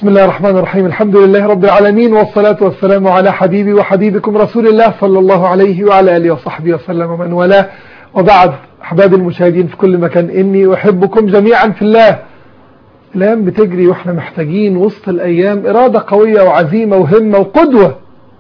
بسم الله الرحمن الرحيم الحمد لله رب العالمين والصلاة والسلام على حبيبي وحبيبكم رسول الله صلى الله عليه وعلى آله وصحبه وسلم ومن والاه وبعد أحباب المشاهدين في كل مكان إني أحبكم جميعا في الله الأيام بتجري وإحنا محتاجين وسط الأيام إرادة قوية وعزيمة وهمة وقدوة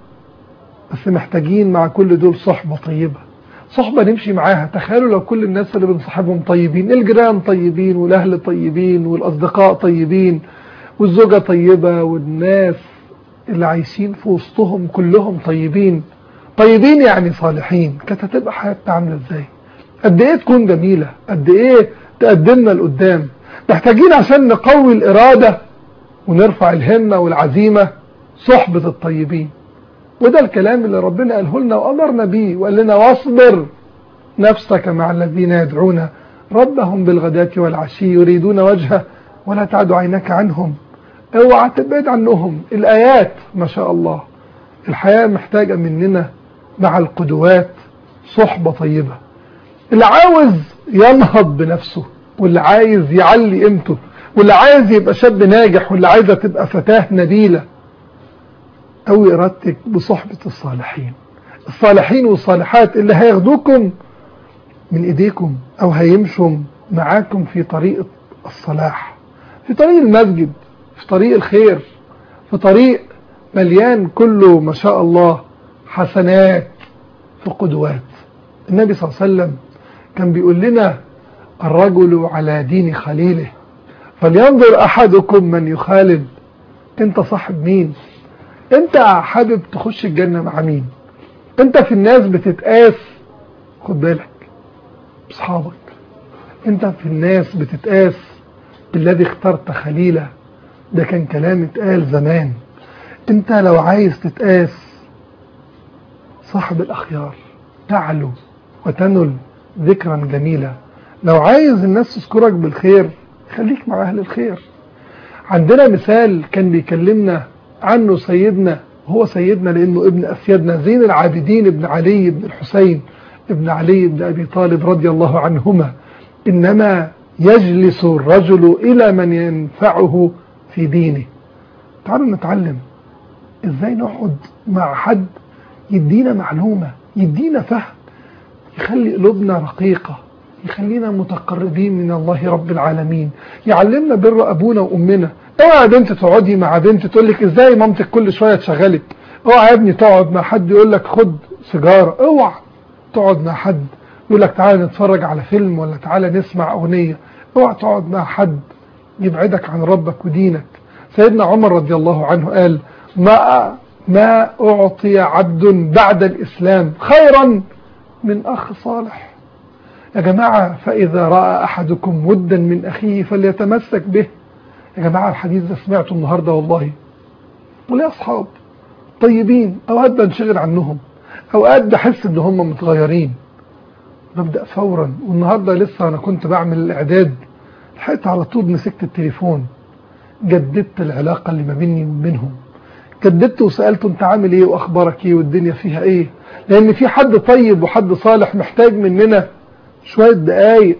بس محتاجين مع كل دول صحبة طيبة صحبة نمشي معاها تخيلوا لو كل الناس اللي بنصاحبهم طيبين الجيران طيبين والأهل طيبين والأصدقاء طيبين والزوجة طيبة والناس اللي عايشين في وسطهم كلهم طيبين طيبين يعني صالحين كانت هتبقى حياتنا عاملة ازاي قد ايه تكون جميلة قد ايه تقدمنا لقدام محتاجين عشان نقوي الإرادة ونرفع الهمة والعزيمة صحبة الطيبين وده الكلام اللي ربنا قاله لنا وأمرنا بيه وقال لنا واصبر نفسك مع الذين يدعون ربهم بالغداة والعشي يريدون وجهه ولا تعد عينك عنهم اوعى تبعد عنهم الآيات ما شاء الله الحياة محتاجة مننا مع القدوات صحبة طيبة اللي عاوز ينهض بنفسه واللي عايز يعلي قيمته واللي عايز يبقى شاب ناجح واللي عايزة تبقى فتاة نبيلة قوي إرادتك بصحبة الصالحين الصالحين والصالحات اللي هياخدوكم من ايديكم او هيمشوا معاكم في طريق الصلاح في طريق المسجد في طريق الخير في طريق مليان كله ما شاء الله حسنات في قدوات النبي صلى الله عليه وسلم كان بيقول لنا الرجل على دين خليله فلينظر أحدكم من يخالد انت صاحب مين انت حابب تخش الجنة مع مين انت في الناس بتتقاس خد بالك بصحابك انت في الناس بتتقاس بالذي اخترت خليله ده كان كلام اتقال زمان انت لو عايز تتقاس صاحب الأخيار تعلو وتنل ذكرا جميلة لو عايز الناس تذكرك بالخير خليك مع أهل الخير عندنا مثال كان بيكلمنا عنه سيدنا هو سيدنا لأنه ابن أسيادنا زين العابدين ابن علي بن الحسين ابن علي بن أبي طالب رضي الله عنهما إنما يجلس الرجل إلى من ينفعه في دينه تعالوا نتعلم ازاي نقعد مع حد يدينا معلومة يدينا فهم يخلي قلوبنا رقيقة يخلينا متقربين من الله رب العالمين يعلمنا بر أبونا وأمنا اوعى يا بنت تقعدي مع بنت تقول لك ازاي مامتك كل شوية تشغلك اوعى يا ابني تقعد مع حد يقول لك خد سيجارة اوعى تقعد مع حد يقول لك تعالى نتفرج على فيلم ولا تعالى نسمع أغنية اوعى تقعد مع حد يبعدك عن ربك ودينك سيدنا عمر رضي الله عنه قال ما ما أعطي عبد بعد الإسلام خيرا من أخ صالح يا جماعة فإذا رأى أحدكم ودا من أخيه فليتمسك به يا جماعة الحديث ده سمعته النهاردة والله وليه أصحاب طيبين أوقات بنشغل عنهم أوقات بحس إن هم متغيرين ببدأ فورا والنهاردة لسه أنا كنت بعمل الإعداد لحقت على طول مسكت التليفون جددت العلاقة اللي ما بيني وبينهم جددت وسألته انت عامل ايه واخبارك ايه والدنيا فيها ايه لان في حد طيب وحد صالح محتاج مننا شوية دقايق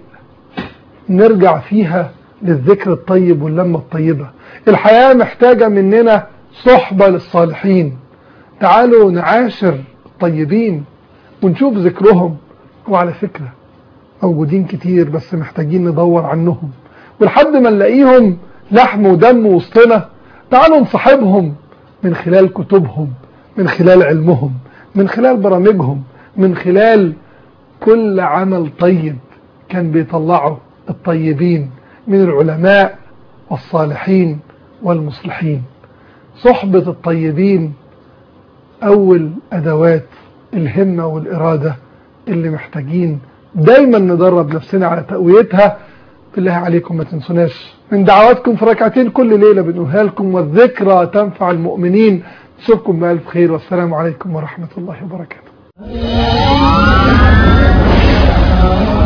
نرجع فيها للذكر الطيب واللمة الطيبة الحياة محتاجة مننا صحبة للصالحين تعالوا نعاشر الطيبين ونشوف ذكرهم وعلى فكرة موجودين كتير بس محتاجين ندور عنهم ولحد ما نلاقيهم لحم ودم وسطنا تعالوا نصاحبهم من خلال كتبهم من خلال علمهم من خلال برامجهم من خلال كل عمل طيب كان بيطلعه الطيبين من العلماء والصالحين والمصلحين صحبة الطيبين أول أدوات الهمة والإرادة اللي محتاجين دايما ندرب نفسنا على تقويتها بالله عليكم ما تنسوناش من دعواتكم في ركعتين كل ليلة بنقولها لكم والذكرى تنفع المؤمنين نشوفكم بألف خير والسلام عليكم ورحمة الله وبركاته